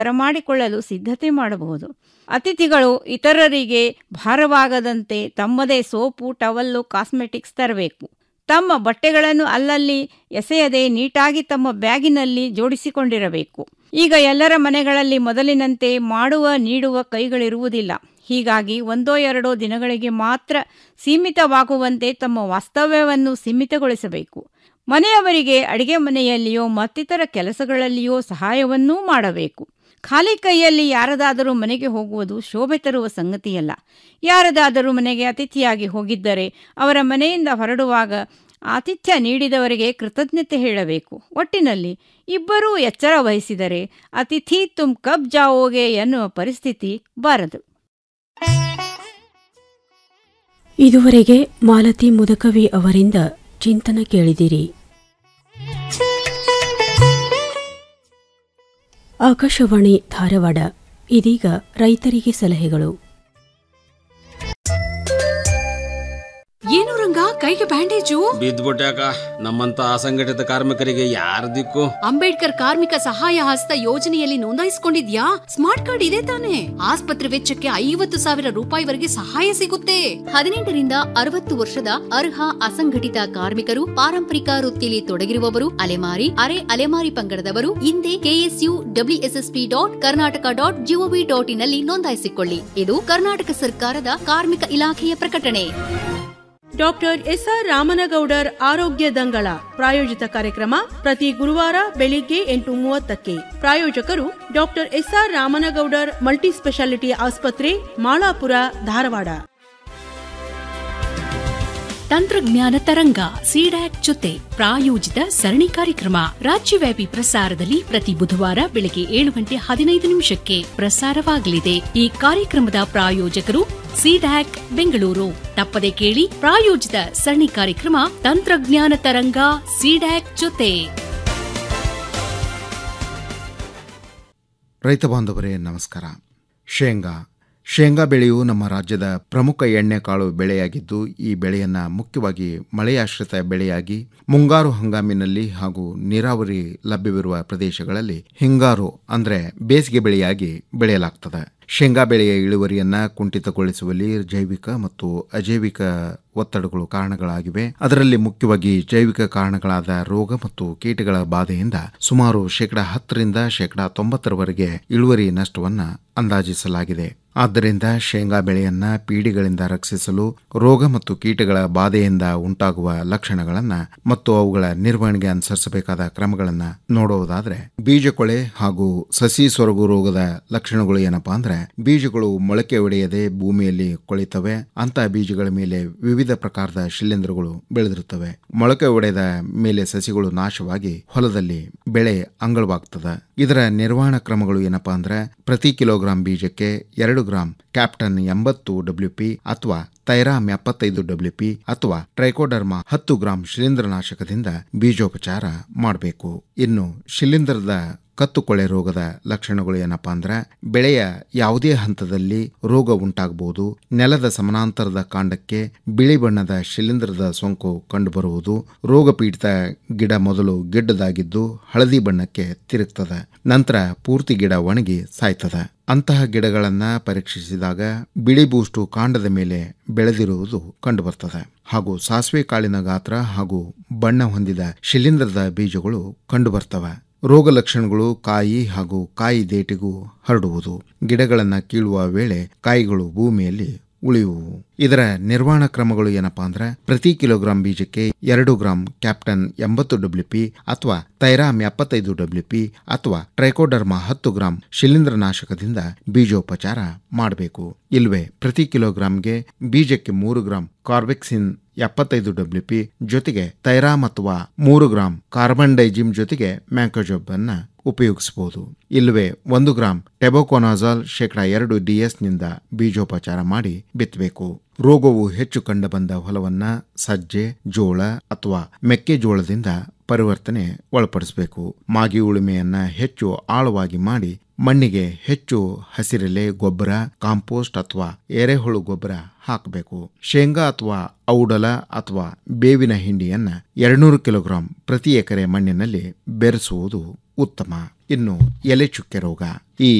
ಬರಮಾಡಿಕೊಳ್ಳಲು ಸಿದ್ಧತೆ ಮಾಡಬಹುದು ಅತಿಥಿಗಳು ಇತರರಿಗೆ ಭಾರವಾಗದಂತೆ ತಮ್ಮದೇ ಸೋಪು ಟವಲ್ಲು ಕಾಸ್ಮೆಟಿಕ್ಸ್ ತರಬೇಕು ತಮ್ಮ ಬಟ್ಟೆಗಳನ್ನು ಅಲ್ಲಲ್ಲಿ ಎಸೆಯದೆ ನೀಟಾಗಿ ತಮ್ಮ ಬ್ಯಾಗಿನಲ್ಲಿ ಜೋಡಿಸಿಕೊಂಡಿರಬೇಕು ಈಗ ಎಲ್ಲರ ಮನೆಗಳಲ್ಲಿ ಮೊದಲಿನಂತೆ ಮಾಡುವ ನೀಡುವ ಕೈಗಳಿರುವುದಿಲ್ಲ ಹೀಗಾಗಿ ಒಂದೋ ಎರಡೋ ದಿನಗಳಿಗೆ ಮಾತ್ರ ಸೀಮಿತವಾಗುವಂತೆ ತಮ್ಮ ವಾಸ್ತವ್ಯವನ್ನು ಸೀಮಿತಗೊಳಿಸಬೇಕು ಮನೆಯವರಿಗೆ ಅಡಿಗೆ ಮನೆಯಲ್ಲಿಯೋ ಮತ್ತಿತರ ಕೆಲಸಗಳಲ್ಲಿಯೋ ಸಹಾಯವನ್ನೂ ಮಾಡಬೇಕು ಖಾಲಿ ಕೈಯಲ್ಲಿ ಯಾರದಾದರೂ ಮನೆಗೆ ಹೋಗುವುದು ಶೋಭೆ ತರುವ ಸಂಗತಿಯಲ್ಲ ಯಾರದಾದರೂ ಮನೆಗೆ ಅತಿಥಿಯಾಗಿ ಹೋಗಿದ್ದರೆ ಅವರ ಮನೆಯಿಂದ ಹೊರಡುವಾಗ ಆತಿಥ್ಯ ನೀಡಿದವರಿಗೆ ಕೃತಜ್ಞತೆ ಹೇಳಬೇಕು ಒಟ್ಟಿನಲ್ಲಿ ಇಬ್ಬರೂ ಎಚ್ಚರ ವಹಿಸಿದರೆ ಅತಿಥಿ ತುಮ್ ಕಬ್ ಜಾವೋಗೆ ಎನ್ನುವ ಪರಿಸ್ಥಿತಿ ಬಾರದು ಇದುವರೆಗೆ ಮಾಲತಿ ಮುದಕವಿ ಅವರಿಂದ ಚಿಂತನ ಕೇಳಿದಿರಿ ಆಕಾಶವಾಣಿ ಧಾರವಾಡ ಇದೀಗ ರೈತರಿಗೆ ಸಲಹೆಗಳು ಏನು ರಂಗ ಕೈಗೆ ಬ್ಯಾಂಡೇಜು ಬಿದ್ದ್ಬಿಟ್ಯಾಕ ನಮ್ಮಂತ ಅಸಂಘಟಿತ ಕಾರ್ಮಿಕರಿಗೆ ಯಾರ ದಿಕ್ಕು ಅಂಬೇಡ್ಕರ್ ಕಾರ್ಮಿಕ ಸಹಾಯ ಹಸ್ತ ಯೋಜನೆಯಲ್ಲಿ ನೋಂದಾಯಿಸಿಕೊಂಡಿದ್ಯಾ ಸ್ಮಾರ್ಟ್ ಕಾರ್ಡ್ ಇದೆ ತಾನೆ ಆಸ್ಪತ್ರೆ ವೆಚ್ಚಕ್ಕೆ ಐವತ್ತು ಸಾವಿರ ರೂಪಾಯಿವರೆಗೆ ಸಹಾಯ ಸಿಗುತ್ತೆ ಹದಿನೆಂಟರಿಂದ ಅರವತ್ತು ವರ್ಷದ ಅರ್ಹ ಅಸಂಘಟಿತ ಕಾರ್ಮಿಕರು ಪಾರಂಪರಿಕ ವೃತ್ತಿಲಿ ತೊಡಗಿರುವವರು ಅಲೆಮಾರಿ ಅರೆ ಅಲೆಮಾರಿ ಪಂಗಡದವರು ಹಿಂದೆ KSU WSSP dot Karnataka dot GOV dot in ನಲ್ಲಿ ನೋಂದಾಯಿಸಿಕೊಳ್ಳಿ ಇದು ಕರ್ನಾಟಕ ಸರ್ಕಾರದ ಕಾರ್ಮಿಕ ಇಲಾಖೆಯ ಪ್ರಕಟಣೆ ಡಾಕ್ಟರ್ ಎಸ್ಆರ್ ರಾಮನಗೌಡರ್ ಆರೋಗ್ಯ ದಂಗಳ ಪ್ರಾಯೋಜಿತ ಕಾರ್ಯಕ್ರಮ ಪ್ರತಿ ಗುರುವಾರ ಬೆಳಿಗ್ಗೆ ಎಂಟು ಮೂವತ್ತಕ್ಕೆ ಪ್ರಾಯೋಜಕರು doctor SR Ramanagoudar multi speciality ಆಸ್ಪತ್ರೆ ಮಾಳಾಪುರ ಧಾರವಾಡ ತಂತ್ರಜ್ಞಾನ ತರಂಗ ಸಿಡ್ಯಾಕ್ ಜೊತೆ ಪ್ರಾಯೋಜಿತ ಸರಣಿ ಕಾರ್ಯಕ್ರಮ ರಾಜ್ಯವ್ಯಾಪಿ ಪ್ರಸಾರದಲ್ಲಿ ಪ್ರತಿ ಬುಧವಾರ ಬೆಳಗ್ಗೆ ಏಳು ಗಂಟೆ ಹದಿನೈದು ನಿಮಿಷಕ್ಕೆ ಪ್ರಸಾರವಾಗಲಿದೆ ಈ ಕಾರ್ಯಕ್ರಮದ ಪ್ರಾಯೋಜಕರು ಸಿಡ್ಯಾಕ್ ಬೆಂಗಳೂರು ತಪ್ಪದೆ ಕೇಳಿ ಪ್ರಾಯೋಜಿತ ಸರಣಿ ಕಾರ್ಯಕ್ರಮ ತಂತ್ರಜ್ಞಾನ ತರಂಗ ಸಿಡ್ಯಾಕ್ ಜೊತೆ ರೈತ ಬಾಂಧವರೇ ನಮಸ್ಕಾರ ಶೇಂಗಾ ಶೇಂಗಾ ಬೆಳೆಯು ನಮ್ಮ ರಾಜ್ಯದ ಪ್ರಮುಖ ಎಣ್ಣೆಕಾಳು ಬೆಳೆಯಾಗಿದ್ದು ಈ ಬೆಳೆಯನ್ನು ಮುಖ್ಯವಾಗಿ ಮಳೆಯಾಶ್ರಿತ ಬೆಳೆಯಾಗಿ ಮುಂಗಾರು ಹಂಗಾಮಿನಲ್ಲಿ ಹಾಗೂ ನೀರಾವರಿ ಲಭ್ಯವಿರುವ ಪ್ರದೇಶಗಳಲ್ಲಿ ಹಿಂಗಾರು ಅಂದರೆ ಬೇಸಿಗೆ ಬೆಳೆಯಾಗಿ ಬೆಳೆಯಲಾಗ್ತದೆ ಶೇಂಗಾ ಬೆಳೆಯ ಇಳುವರಿಯನ್ನ ಕುಂಠಿತಗೊಳಿಸುವಲ್ಲಿ ಜೈವಿಕ ಮತ್ತು ಅಜೈವಿಕ ಒತ್ತಡಗಳು ಕಾರಣಗಳಾಗಿವೆ ಅದರಲ್ಲಿ ಮುಖ್ಯವಾಗಿ ಜೈವಿಕ ಕಾರಣಗಳಾದ ರೋಗ ಮತ್ತು ಕೀಟಗಳ ಬಾಧೆಯಿಂದ ಸುಮಾರು ಶೇಕಡಾ ಹತ್ತರಿಂದ ಶೇಕಡಾ ತೊಂಬತ್ತರವರೆಗೆ ಇಳುವರಿ ನಷ್ಟವನ್ನ ಅಂದಾಜಿಸಲಾಗಿದೆ ಆದ್ದರಿಂದ ಶೇಂಗಾ ಬೆಳೆಯನ್ನ ಪೀಡಿಗಳಿಂದ ರಕ್ಷಿಸಲು ರೋಗ ಮತ್ತು ಕೀಟಗಳ ಬಾಧೆಯಿಂದ ಉಂಟಾಗುವ ಲಕ್ಷಣಗಳನ್ನ ಮತ್ತು ಅವುಗಳ ನಿರ್ವಹಣೆಗೆ ಅನುಸರಿಸಬೇಕಾದ ಕ್ರಮಗಳನ್ನ ನೋಡುವುದಾದ್ರೆ ಬೀಜಕೊಳೆ ಹಾಗೂ ಸಸಿ ಸೊರಗು ರೋಗದ ಲಕ್ಷಣಗಳು ಏನಪ್ಪಾ ಅಂದ್ರೆ ಬೀಜಗಳು ಮೊಳಕೆ ಒಡೆಯದೆ ಭೂಮಿಯಲ್ಲಿ ಕೊಳಿತವೆ ಅಂತ ಬೀಜಗಳ ಮೇಲೆ ವಿವಿಧ ಪ್ರಕಾರದ ಶಿಲೀಂಧ್ರಗಳು ಬೆಳೆದಿರುತ್ತವೆ ಮೊಳಕೆ ಒಡೆದ ಮೇಲೆ ಸಸಿಗಳು ನಾಶವಾಗಿ ಹೊಲದಲ್ಲಿ ಬೆಳೆ ಅಂಗಳವಾಗ್ತದೆ ಇದರ ನಿರ್ವಹಣಾ ಕ್ರಮಗಳು ಏನಪ್ಪಾ ಅಂದ್ರೆ ಪ್ರತಿ ಕಿಲೋಗ್ರಾಂ ಬೀಜಕ್ಕೆ ಎರಡು ಗ್ರಾಂ ಕ್ಯಾಪ್ಟನ್ ಎಂಬತ್ತು ಡಬ್ಲ್ಯೂಪಿ ಅಥವಾ ತೈರಾಮ್ ಎಪ್ಪತ್ತೈದು ಡಬ್ಲ್ಯೂಪಿ ಅಥವಾ ಟ್ರೈಕೋಡರ್ಮಾ ಹತ್ತು ಗ್ರಾಂ ಶಿಲೀಂಧ್ರನಾಶಕದಿಂದ ಬೀಜೋಪಚಾರ ಮಾಡಬೇಕು ಇನ್ನು ಶಿಲೀಂಧ್ರದ ಕತ್ತುಕೊಳೆ ರೋಗದ ಲಕ್ಷಣಗಳು ಏನಪ್ಪಾ ಅಂದ್ರೆ ಬೆಳೆಯ ಯಾವುದೇ ಹಂತದಲ್ಲಿ ರೋಗ ಉಂಟಾಗಬಹುದು ನೆಲದ ಸಮಾನಾಂತರದ ಕಾಂಡಕ್ಕೆ ಬಿಳಿ ಬಣ್ಣದ ಶಿಲೀಂಧ್ರದ ಸೋಂಕು ಕಂಡುಬರುವುದು ರೋಗ ಪೀಡಿತ ಗಿಡ ಮೊದಲು ಗಿಡ್ಡದಾಗಿದ್ದು ಹಳದಿ ಬಣ್ಣಕ್ಕೆ ತಿರುಗ್ತದೆ ನಂತರ ಪೂರ್ತಿ ಗಿಡ ಒಣಗಿ ಸಾಯ್ತದೆ ಅಂತಹ ಗಿಡಗಳನ್ನ ಪರೀಕ್ಷಿಸಿದಾಗ ಬಿಳಿ ಬೂಸ್ಟು ಕಾಂಡದ ಮೇಲೆ ಬೆಳೆದಿರುವುದು ಕಂಡುಬರ್ತದೆ ಹಾಗೂ ಸಾಸಿವೆ ಕಾಳಿನ ಗಾತ್ರ ಹಾಗೂ ಬಣ್ಣ ಹೊಂದಿದ ಶಿಲೀಂಧ್ರದ ಬೀಜಗಳು ಕಂಡುಬರ್ತವೆ ರೋಗ ಲಕ್ಷಣಗಳು ಕಾಯಿ ಹಾಗೂ ಕಾಯಿ ದೇಟಿಗೂ ಹರಡುವುದು ಗಿಡಗಳನ್ನು ಕೀಳುವ ವೇಳೆ ಕಾಯಿಗಳು ಭೂಮಿಯಲ್ಲಿ ಉಳಿಯುವು ಇದರ ನಿರ್ವಹಣಾ ಕ್ರಮಗಳು ಏನಪ್ಪಾ ಅಂದ್ರೆ ಪ್ರತಿ ಕಿಲೋಗ್ರಾಂ ಬೀಜಕ್ಕೆ ಎರಡು ಗ್ರಾಂ ಕ್ಯಾಪ್ಟನ್ ಎಂಬತ್ತು ಡಬ್ಲ್ಯೂಪಿ ಅಥವಾ ತೈರಾಮ್ ಎಪ್ಪತ್ತೈದು ಡಬ್ಲ್ಯೂಪಿ ಅಥವಾ ಟ್ರೈಕೋಡರ್ಮಾ ಹತ್ತು ಗ್ರಾಂ ಶಿಲೀಂಧ್ರನಾಶಕದಿಂದ ಬೀಜೋಪಚಾರ ಮಾಡಬೇಕು ಇಲ್ವೇ ಪ್ರತಿ ಕಿಲೋಗ್ರಾಂಗೆ ಬೀಜಕ್ಕೆ ಮೂರು ಗ್ರಾಂ ಕಾರ್ಬೆಕ್ಸಿನ್ ಎಪ್ಪತ್ತೈದು ಡಬ್ಲ್ಯೂಪಿ ಜೊತೆಗೆ ತೈರಾಮ್ ಅಥವಾ ಮೂರು ಗ್ರಾಂ ಕಾರ್ಬನ್ ಡೈಜಿಮ್ ಜೊತೆಗೆ ಮ್ಯಾಂಕೋಜೋಬ್ ಅನ್ನ ಉಪಯೋಗಿಸಬಹುದು ಇಲ್ಲವೇ ಒಂದು ಗ್ರಾಂ ಟೆಬೋಕೊನಾಜಾಲ್ ಶೇಕಡಾ ಎರಡು ಡಿಎಸ್ನಿಂದ ಬೀಜೋಪಚಾರ ಮಾಡಿ ಬಿತ್ತಬೇಕು ರೋಗವು ಹೆಚ್ಚು ಕಂಡುಬಂದ ಹೊಲವನ್ನ ಸಜ್ಜೆ ಜೋಳ ಅಥವಾ ಮೆಕ್ಕೆಜೋಳದಿಂದ ಪರಿವರ್ತನೆ ಒಳಪಡಿಸಬೇಕು ಮಾಗಿ ಉಳುಮೆಯನ್ನ ಹೆಚ್ಚು ಆಳವಾಗಿ ಮಾಡಿ ಮಣ್ಣಿಗೆ ಹೆಚ್ಚು ಹಸಿರೆಲೆ ಗೊಬ್ಬರ ಕಾಂಪೋಸ್ಟ್ ಅಥವಾ ಎರೆಹುಳು ಗೊಬ್ಬರ ಹಾಕಬೇಕು ಶೇಂಗಾ ಅಥವಾ ಔಡಲ ಅಥವಾ ಬೇವಿನ ಹಿಂಡಿಯನ್ನ ಎರಡ್ನೂರು ಕಿಲೋಗ್ರಾಂ ಪ್ರತಿ ಎಕರೆ ಮಣ್ಣಿನಲ್ಲಿ ಬೆರೆಸುವುದು ಉತ್ತಮ ಇನ್ನು ಎಲೆ ಚುಕ್ಕೆ ರೋಗ ಈ